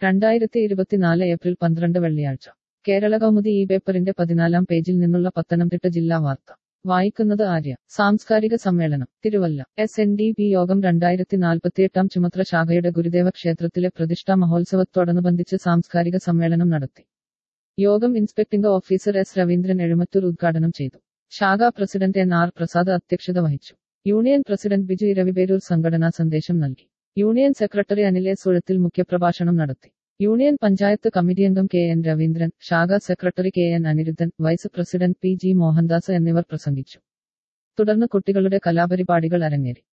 രണ്ടായിരത്തി ഇരുപത്തിനാല് ഏപ്രിൽ പന്ത്രണ്ട് വെള്ളിയാഴ്ച കേരള കൗമുദി ഈ പേപ്പറിന്റെ പതിനാലാം പേജിൽ നിന്നുള്ള പത്തനംതിട്ട ജില്ലാ വാർത്ത വായിക്കുന്നത് ആര്യ സാംസ്കാരിക സമ്മേളനം Thiruvalla S N D P യോഗം രണ്ടായിരത്തി നാൽപ്പത്തിയെട്ടാം ചുമത്ര ശാഖയുടെ ഗുരുദേവ ക്ഷേത്രത്തിലെ പ്രതിഷ്ഠാ മഹോത്സവത്തോടനുബന്ധിച്ച് സാംസ്കാരിക സമ്മേളനം നടത്തി യോഗം inspecting officer S Raveendran Ezhumattoor ഉദ്ഘാടനം ചെയ്തു ശാഖാ പ്രസിഡന്റ് എൻ ആർ പ്രസാദ് അധ്യക്ഷത വഹിച്ചു യൂണിയൻ പ്രസിഡന്റ് ബിജു ഇരവിപേരൂർ സംഘടനാ സന്ദേശം നൽകി യൂണിയൻ സെക്രട്ടറി അനിലെ സുഴത്തിൽ മുഖ്യപ്രഭാഷണം നടത്തി യൂണിയൻ പഞ്ചായത്ത് കമ്മിറ്റി അംഗം കെ എൻ രവീന്ദ്രൻ ശാഖാ secretary K N Aniruddhan vice president P G Mohandas എന്നിവർ പ്രസംഗിച്ചു തുടർന്ന് കുട്ടികളുടെ കലാപരിപാടികൾ അരങ്ങേറി